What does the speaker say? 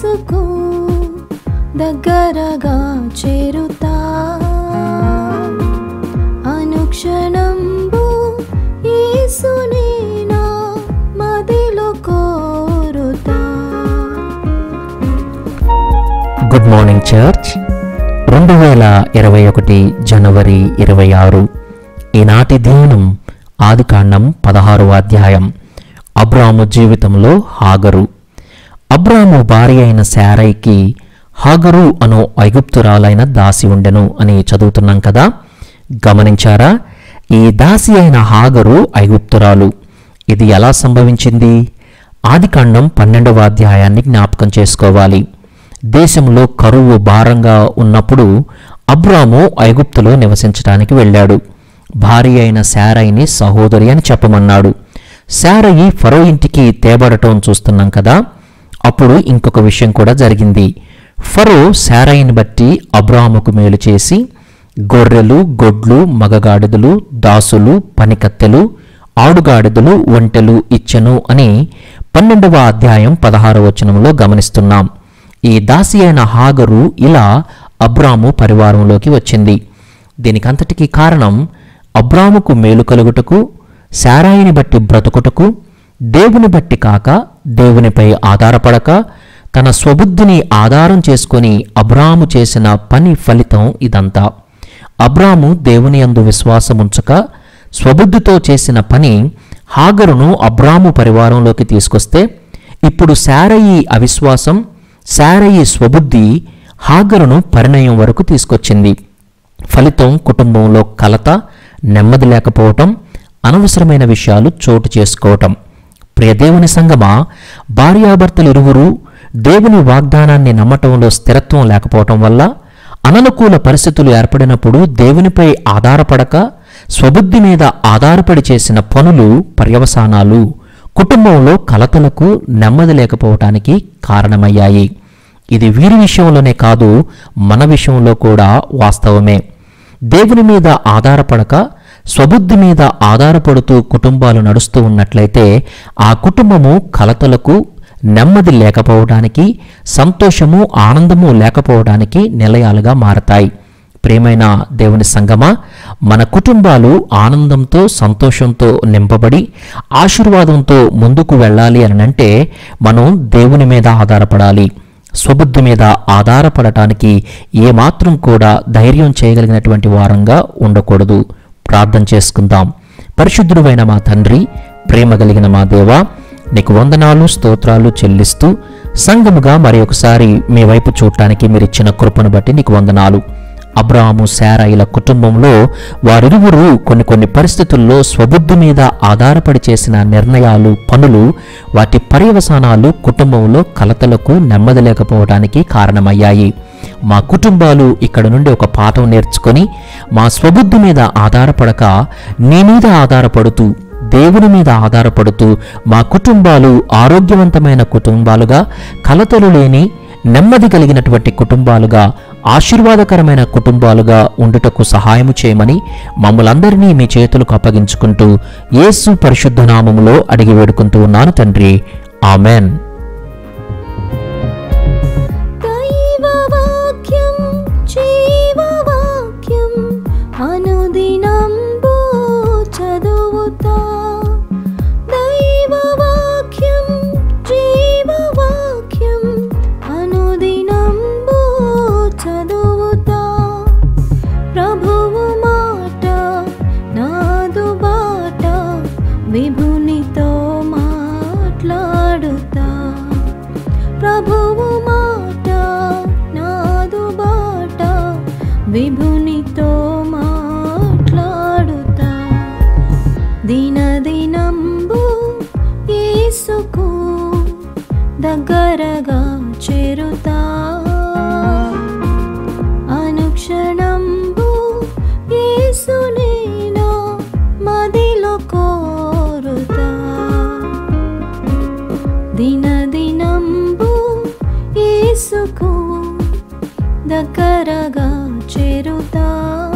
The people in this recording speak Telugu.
యేసుకు దగ్గరగా చేరుతా అనుక్షణంబు యేసుని నా మదిలో కోరుతా గుడ్ మార్నింగ్ చర్చ్ రెండు వేల ఇరవై ఒకటి జనవరి ఇరవై ఆరు ఈనాటి ధ్యానం ఆదికాండం పదహారవ అధ్యాయం అబ్రాము జీవితంలో హాగరు అబ్రాము భార్య అయిన శారైకి హాగరు అను ఐగుప్తురాలైన దాసి ఉండెను అని చదువుతున్నాం కదా గమనించారా ఈ దాసి అయిన హాగరు ఐగుప్తురాలు ఇది ఎలా సంభవించింది ఆదికాండం పన్నెండవ అధ్యాయాన్ని జ్ఞాపకం చేసుకోవాలి దేశంలో కరువు భారంగా ఉన్నప్పుడు అబ్రాము ఐగుప్తులో నివసించడానికి వెళ్ళాడు భార్య అయిన శారయిని సహోదరి అని చెప్పమన్నాడు శారయి ఫరో ఇంటికి తేబడటం చూస్తున్నాం కదా అప్పుడు ఇంకొక విషయం కూడా జరిగింది ఫరో శారయిని బట్టి అబ్రాముకు మేలు చేసి గొర్రెలు గొడ్లు మగగాడిదలు దాసులు పనికత్తెలు ఆడుగాడిదలు ఒంటెలు ఇచ్చెను అని పన్నెండవ అధ్యాయం పదహారవ వచనంలో గమనిస్తున్నాం ఈ దాసి అయిన హాగరు ఇలా అబ్రాము పరివారంలోకి వచ్చింది దీనికంతటికీ కారణం అబ్రాముకు మేలు కలుగుటకు శారాయిని బట్టి బ్రతుకుటకు దేవుని బట్టి కాక దేవునిపై ఆధారపడక తన స్వబుద్ధిని ఆధారం చేసుకొని అబ్రాము చేసిన పని ఫలితం ఇదంతా అబ్రాము దేవుని యందు విశ్వాసముంచక స్వబుద్ధితో చేసిన పని హాగరును అబ్రాము పరివారంలోకి తీసుకొస్తే ఇప్పుడు శారయి అవిశ్వాసం శారయి స్వబుద్ధి హాగరును పరిణయం వరకు తీసుకొచ్చింది ఫలితం కుటుంబంలో కలత నెమ్మది లేకపోవటం అనవసరమైన విషయాలు చోటు చేసుకోవటం ప్రియదేవుని సంగమా భార్యాభర్తలు ఇరువురు దేవుని వాగ్దానాన్ని నమ్మటంలో స్థిరత్వం లేకపోవటం వల్ల అననుకూల పరిస్థితులు ఏర్పడినప్పుడు దేవునిపై ఆధారపడక స్వబుద్ధి మీద ఆధారపడి చేసిన పనులు పర్యవసానాలు కుటుంబంలో కలతలకు నెమ్మది లేకపోవటానికి కారణమయ్యాయి ఇది వీరి విషయంలోనే కాదు మన విషయంలో కూడా వాస్తవమే దేవుని మీద ఆధారపడక స్వబుద్ధి మీద ఆధారపడుతూ కుటుంబాలు నడుస్తూ ఉన్నట్లయితే ఆ కుటుంబము కలతలకు నెమ్మది లేకపోవడానికి సంతోషము ఆనందము లేకపోవడానికి నిలయాలుగా మారతాయి ప్రేమైన దేవుని సంగమా మన కుటుంబాలు ఆనందంతో సంతోషంతో నింపబడి ఆశీర్వాదంతో ముందుకు వెళ్ళాలి అని అంటే మనం దేవుని మీద ఆధారపడాలి స్వబుద్ధి మీద ఆధారపడటానికి ఏమాత్రం కూడా ధైర్యం చేయగలిగినటువంటి వారంగా ఉండకూడదు ప్రార్థన చేసుకుందాం పరిశుద్ధుడైన మా తండ్రి ప్రేమ కలిగిన మా దేవా నీకు వందనాలు స్తోత్రాలు చెల్లిస్తూ సంఘముగా మరి ఒకసారి మీ వైపు చూడటానికి మీరు ఇచ్చిన కృపను బట్టి నీకు వందనాలు అబ్రాహాము శారాయిల కుటుంబంలో వారిరువురు కొన్ని కొన్ని పరిస్థితుల్లో స్వబుద్ధి మీద ఆధారపడి చేసిన నిర్ణయాలు పనులు వాటి పర్యవసానాలు కుటుంబంలో కలతలకు నెమ్మది లేకపోవడానికి కారణమయ్యాయి మా కుటుంబాలు ఇక్కడ నుండి ఒక పాఠం నేర్చుకొని మా స్వబుద్ధి మీద ఆధారపడక నీ మీద ఆధారపడుతూ దేవుని మీద ఆధారపడుతూ మా కుటుంబాలు ఆరోగ్యవంతమైన కుటుంబాలుగా కలతలు లేని నెమ్మది కలిగినటువంటి కుటుంబాలుగా ఆశీర్వాదకరమైన కుటుంబాలుగా ఉండుటకు సహాయము చేయమని మమ్మలందరినీ మీ చేతులకు అప్పగించుకుంటూ యేసు పరిశుద్ధ నామములో అడిగి వేడుకుంటూ ఉన్నాను తండ్రి ఆమెన్ దైవవాక్యం జీవవాక్యం అనుదినంబు చదువుతా దైవవాక్యం జీవవాక్యం అనుదినంబు చదువుతా ప్రభువు మాట నాదు బాట విభునితో మాట్లాడుతా ప్రభువు మాట నాదు బాట విభునితో మాట్లాడుతా దినదినంబు యేసుకు దగ్గరగా చేరుతా అనుక్షణంబు యేసునే నా మదిలో కోరుతా దినదినంబు యేసుకు దగ్గరగా చేరుతా